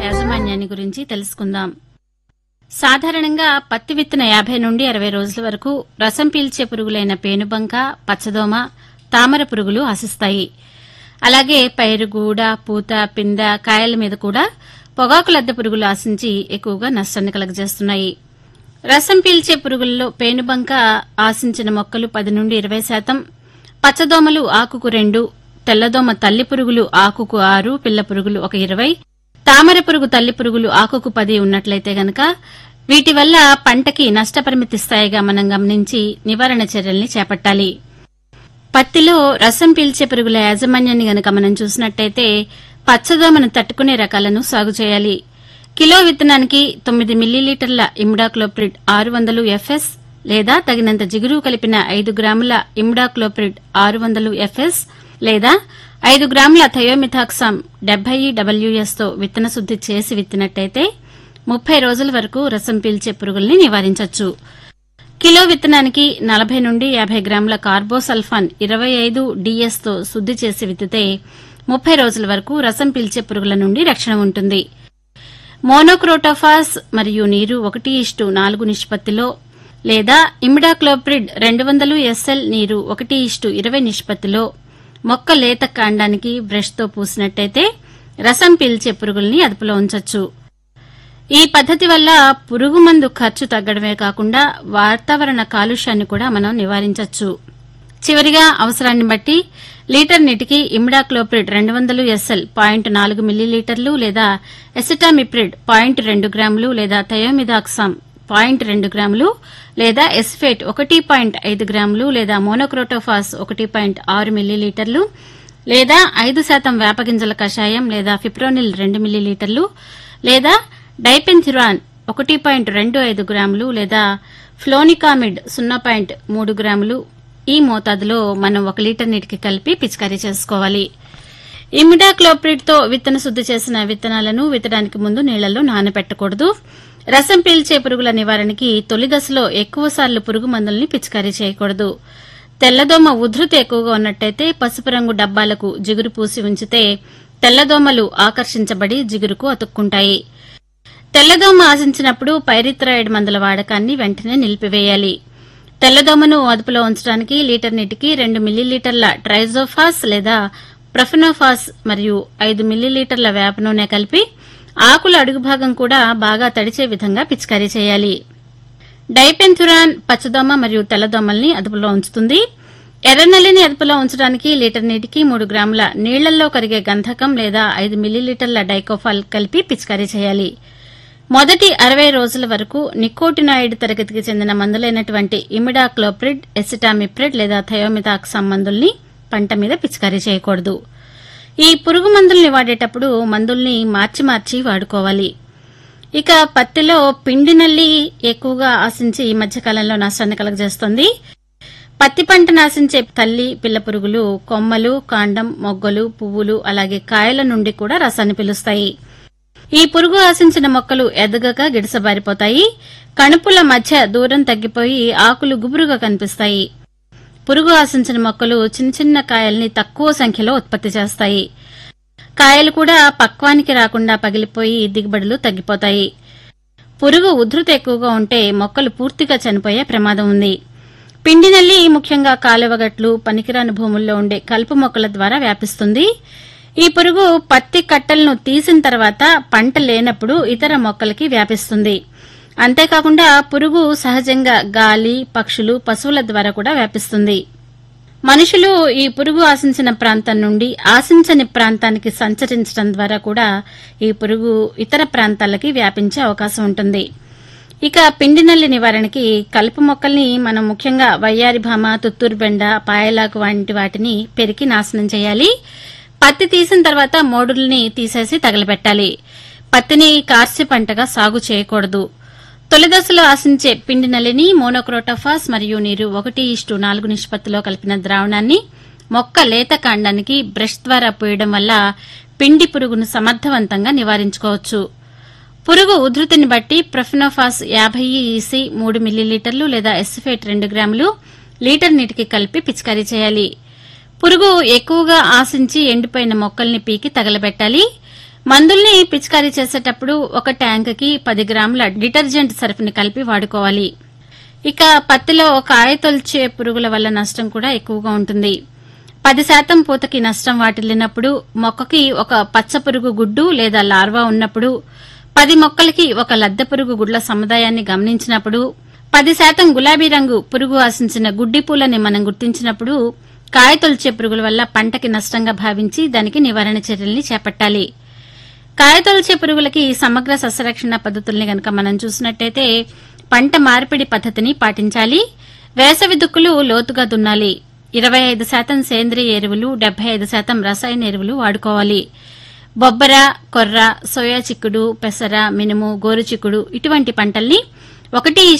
యాజమాన్యాన్ని గురించి తెలుసుకుందాం సాధారణంగా పత్తి విత్తన యాభై నుండి అరవై రోజుల వరకు రసం పీల్చే పురుగులైన పేనుబంక పచ్చదోమ తామర పురుగులు ఆశిస్తాయి అలాగే పైరు గూడ పూత పింద కాయల మీద కూడా పొగాకు లద్దె పురుగులు ఆశించి ఎక్కువగా నష్టాన్ని కలగజేస్తున్నాయి రసం పీల్చే పురుగుల్లో పేనుబంక ఆశించిన మొక్కలు పది నుండి ఇరవై శాతం పచ్చదోమలు ఆకుకు రెండు తెల్లదోమ తల్లి పురుగులు ఆకుకు ఆరు పిల్ల పురుగులు ఒక ఇరవై తామర పురుగు తల్లి పురుగులు ఆకుకు పది ఉన్నట్లయితే గనక వీటి వల్ల పంటకి నష్టపరిమితి స్థాయిగా మనం గమనించి నివారణ చర్యల్ని చేపట్టాలి పత్తిలో రసం పీల్చే పురుగుల యాజమాన్యాన్ని గనక మనం చూసినట్టయితే పచ్చదోమను తట్టుకునే రకాలను సాగు చేయాలి కిలో విత్తనానికి తొమ్మిది మిల్లీలీటర్ల ఇమ్డాక్లోప్రిడ్ ఆరు వందలు ఎఫ్ఎస్ లేదా తగినంత జిగురు కలిపిన ఐదు గ్రాముల ఇమ్డాక్లోప్రిడ్ ఆరు వందలు ఎఫ్ఎస్ లేదా ఐదు గ్రాముల థయోమిథాక్సామ్ డెబ్బై డబ్ల్యూఎస్ తో విత్తన శుద్ది చేసి విత్తినట్టయితే ముప్పై రోజుల వరకు రసం పీల్చే పురుగుల్ని నివారించవచ్చు కిలో విత్తనానికి నలభై నుండి యాభై గ్రాముల కార్బోసల్ఫాన్ ఇరవై ఐదు డిఎస్ తో శుద్ది చేసి విత్తితే ముప్పై రోజుల వరకు రసం పీల్చే పురుగుల నుండి రక్షణ ఉంటుంది మోనోక్రోటోఫాస్ మరియు నీరు ఒకటి ఇష్టు నాలుగు నిష్పత్తిలో లేదా ఇమిడాక్లోప్రిడ్ రెండు వందలు ఎస్ఎల్ నీరు ఒకటి ఇష్టు ఇరవై నిష్పత్తిలో మొక్క లేత కాండానికి బ్రష్తో పూసినట్టయితే రసం పీల్చే పురుగుల్ని అదుపులో ఉంచొచ్చు ఈ పద్ధతి వల్ల పురుగు మందు ఖర్చు తగ్గడమే కాకుండా వాతావరణ కాలుష్యాన్ని కూడా మనం నివారించవచ్చు చివరిగా అవసరాన్ని బట్టి లీటర్ నీటికి ఇమిడాక్లోప్రిడ్ రెండు వందలు ఎస్ఎల్ పాయింట్ నాలుగు మిల్లీలీటర్లు లేదా ఎసిటామిప్రిడ్ పాయింట్ రెండు గ్రాములు లేదా థయోమిదాక్సామ్ పాయింట్ రెండు గ్రాములు లేదా ఎస్ఫేట్ ఒకటి పాయింట్ ఐదు గ్రాములు లేదా మోనోక్రోటోఫాస్ ఒకటి పాయింట్ ఆరు మిల్లీలీటర్లు లేదా ఐదు శాతం వేపగింజల కషాయం లేదా ఫిప్రోనిల్ రెండు మిల్లీలీటర్లు లేదా డైపెన్థిరాన్ ఒకటి పాయింట్ రెండు ఐదు గ్రాములు లేదా ఫ్లోనికామిడ్ సున్నా పాయింట్ మూడు గ్రాములు ఈ మోతాదులో మనం ఒక లీటర్ నీటికి కలిపి పిచికారీ చేసుకోవాలి ఇమిడాక్లోప్రిడ్ తో విత్తన శుద్ది చేసిన విత్తనాలను విత్తడానికి ముందు నీళ్లలో నానబెట్టకూడదు రసం పీల్చే పురుగుల నివారణకి తొలి దశలో ఎక్కువ సార్లు పురుగు మందుల్ని పిచికారీ చేయకూడదు తెల్లదోమ ఉధృతి ఎక్కువగా ఉన్నట్టయితే పసుపు రంగు డబ్బాలకు జిగురు పూసి ఉంచితే తెల్లదోమలు ఆకర్షించబడి జిగురుకు అతుక్కుంటాయి తెల్లదోమ ఆశించినప్పుడు పైరిథ్రాయిడ్ మందుల వాడకాన్ని వెంటనే నిలిపివేయాలి తెల్లదోమను అదుపులో ఉంచడానికి లీటర్ నీటికి రెండు మిల్లీలీటర్ల ట్రైజోఫాస్ లేదా ప్రొఫెనోఫాస్ మరియు ఐదు మిల్లీలీటర్ల వేప నూనె కలిపి ఆకుల అడుగు భాగం కూడా బాగా తడిచే విధంగా పిచికారీ చేయాలి డైపెన్థురాన్ పచ్చదోమ మరియు తెల్లదోమల్ని అదుపులో ఉంచుతుంది ఎర్రనల్లిని అదుపులో ఉంచడానికి లీటర్ నీటికి మూడు గ్రాముల నీళ్లలో కరిగే గంధకం లేదా ఐదు మిల్లీలీటర్ల డైకోఫాల్ కలిపి పిచికారీ చేయాలి మొదటి అరవై రోజుల వరకు నికోటినాయిడ్ తరగతికి చెందిన మందులైనటువంటి ఇమిడాక్లోప్రిడ్ ఎసిటామిప్రిడ్ లేదా థయోమితాక్సామ్ మందుల్ని పంట మీద పిచికారీ చేయకూడదు ఈ పురుగు మందుల్ని వాడేటప్పుడు మందుల్ని మార్చి మార్చి వాడుకోవాలి ఇక పత్తిలో పిండి నల్లి ఎక్కువగా ఆశించి ఈ మధ్యకాలంలో నష్టాన్ని కలగజేస్తోంది పత్తి పంట నాశించే తల్లి పిల్ల పురుగులు కొమ్మలు కాండం మొగ్గలు పువ్వులు అలాగే కాయల నుండి కూడా రసాన్ని పిలుస్తాయి ఈ పురుగు ఆశించిన మొక్కలు ఎదగక గిడసబారిపోతాయి కణుపుల మధ్య దూరం తగ్గిపోయి ఆకులు గుబురుగా కనిపిస్తాయి పురుగు ఆశించిన మొక్కలు చిన్న చిన్న కాయల్ని తక్కువ సంఖ్యలో ఉత్పత్తి చేస్తాయి కాయలు కూడా పక్వానికి రాకుండా పగిలిపోయి దిగుబడులు తగ్గిపోతాయి పురుగు ఉధృతి ఎక్కువగా ఉంటే మొక్కలు పూర్తిగా చనిపోయే ప్రమాదం ఉంది పిండి నల్లి ముఖ్యంగా కాలువగట్లు పనికిరాని భూముల్లో ఉండే కలుపు మొక్కల ద్వారా వ్యాపిస్తుంది ఈ పురుగు పత్తి కట్టలను తీసిన తర్వాత పంట లేనప్పుడు ఇతర మొక్కలకి వ్యాపిస్తుంది అంతేకాకుండా పురుగు సహజంగా గాలి పక్షులు పశువుల ద్వారా కూడా వ్యాపిస్తుంది మనుషులు ఈ పురుగు ఆశించిన ప్రాంతం నుండి ఆశించని ప్రాంతానికి సంచరించడం ద్వారా కూడా ఈ పురుగు ఇతర ప్రాంతాలకి వ్యాపించే అవకాశం ఉంటుంది ఇక పిండి నల్లి నివారణకి కలుపు మొక్కల్ని మనం ముఖ్యంగా వయ్యారి భామ తుత్తూరు బెండ పాయలాకు వంటి వాటిని పెరికి నాశనం చేయాలి పత్తి తీసిన తర్వాత మోడుల్ని తీసేసి తగలబెట్టాలి పత్తిని కార్చి పంటగా సాగు చేయకూడదు తొలి దశలో ఆశించే పిండి నల్లిని మోనోక్రోటోఫాస్ మరియు నీరు ఒకటి ఇష్టు నాలుగు నిష్పత్తిలో కలిపిన ద్రావణాన్ని మొక్క లేత కాండానికి బ్రష్ ద్వారా పోయడం వల్ల పిండి పురుగును సమర్థవంతంగా నివారించుకోవచ్చు పురుగు ఉధృతిని బట్టి ప్రొఫినోఫాస్ యాభై ఈసీ మూడు మిల్లీలీటర్లు లేదా ఎస్ఫేట్ రెండు గ్రాములు లీటర్ నీటికి కలిపి పిచికారీ చేయాలి పురుగు ఎక్కువగా ఆశించి ఎండిపోయిన మొక్కల్ని పీకి తగలబెట్టాలి మందుల్ని పిచికారీ చేసేటప్పుడు ఒక ట్యాంకుకి పది గ్రాముల డిటర్జెంట్ సర్ఫ్ని కలిపి వాడుకోవాలి ఇక పత్తిలో కాయ తొలిచే పురుగుల వల్ల నష్టం కూడా ఎక్కువగా ఉంటుంది పది శాతం పూతకి నష్టం వాటిల్లినప్పుడు మొక్కకి ఒక పచ్చ పురుగు గుడ్డు లేదా లార్వా ఉన్నప్పుడు పది మొక్కలకి ఒక లద్దె పురుగు గుడ్ల సముదాయాన్ని గమనించినప్పుడు పది శాతం గులాబీ రంగు పురుగు ఆశించిన గుడ్డి పూలని మనం గుర్తించినప్పుడు కాయ తొలిచే పురుగుల వల్ల పంటకి నష్టంగా భావించి దానికి నివారణ చర్యల్ని చేపట్టాలి కాయతొలిచే పురుగులకి సమగ్ర సస్యరక్షణ పద్ధతుల్ని గనక మనం చూసినట్టయితే పంట మార్పిడి పద్ధతిని పాటించాలి వేసవి దుక్కులు లోతుగా దున్నాలి ఇరవై ఐదు శాతం సేంద్రియ ఎరువులు డెబ్బై ఐదు శాతం రసాయన ఎరువులు వాడుకోవాలి బొబ్బర కొర్ర సోయా చిక్కుడు పెసర మినుము గోరు చిక్కుడు ఇటువంటి పంటల్ని ఒకటి